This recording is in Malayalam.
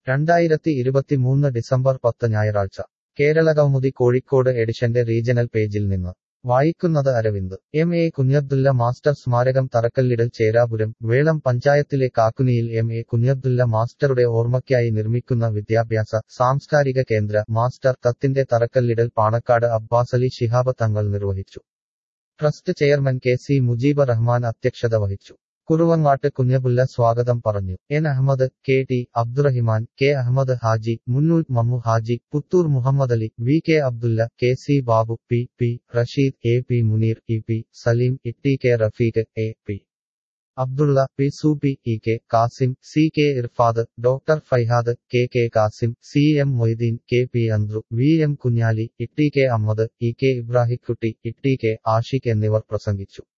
രണ്ടായിരത്തി ഇരുപത്തിമൂന്ന് ഡിസംബർ പത്ത് ഞായറാഴ്ച കേരളകൗമുദി കോഴിക്കോട് എഡിഷന്റെ റീജണൽ പേജിൽ നിന്ന് വായിക്കുന്നത് Aravind M A Kunhabdulla master സ്മാരകം തറക്കല്ലിടൽ ചേരാപുരം വേളം പഞ്ചായത്തിലെ കാക്കുനിയിൽ എം എ കുഞ്ഞബ്ദുല്ല മാസ്റ്ററുടെ ഓർമ്മയ്ക്കായി നിർമ്മിക്കുന്ന വിദ്യാഭ്യാസ സാംസ്കാരിക കേന്ദ്ര മാസ്റ്റർ തത്തിന്റെ തറക്കല്ലിടൽ പാണക്കാട് അബ്ബാസലി ശിഹാബ് തങ്ങൾ നിർവഹിച്ചു trust chairman K C Mujeeb Rahman അധ്യക്ഷത വഹിച്ചു കുറുവങ്ങാട്ട് കുഞ്ഞബുല്ല സ്വാഗതം പറഞ്ഞു N Ahammed K T Abdurahiman K Ahammed Haji Munnool Mammu Haji Puthoor Muhammed Ali V K Abdulla K C Babu P P Rasheed A P Muneer E P Saleem E K Rafeeq A P Abdulla P Soopi E K Kasim C K Irfad doctor Faihad K K Kasim C M Moideen K P Anthru V M Kunhali E K Ahammed E K Ibrahimkutty E K Ashiq എന്നിവർ പ്രസംഗിച്ചു